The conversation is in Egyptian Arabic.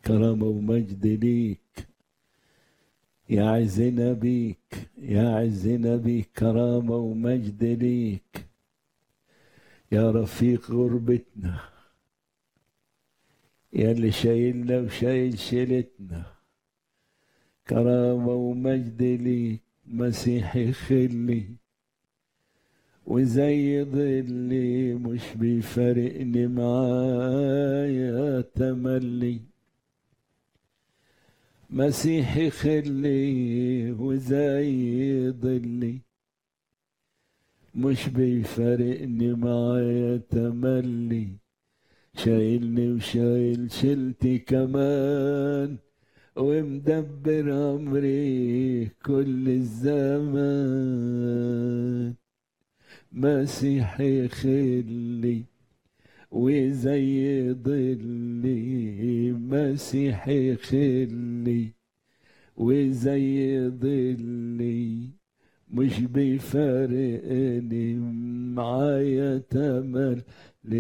كرامة ومجد ليك يا عزنا بيك يا عزنا بيك كرامة ومجد ليك يا رفيق غربتنا يا اللي شايلنا وشايل شيلتنا كرامة ومجد ليك مسيحي خلي وزي ظلي مش بيفارقني معايا تملي مسيحي خلي وزي ظلي مش بيفارقني معايا تملي شايلني وشايل شلتي كمان ومدبر أمري كل الزمان مسيحي خلي وزي ظلي مسيحي خلي وزي ظلي مش بيفارقني معايا تمل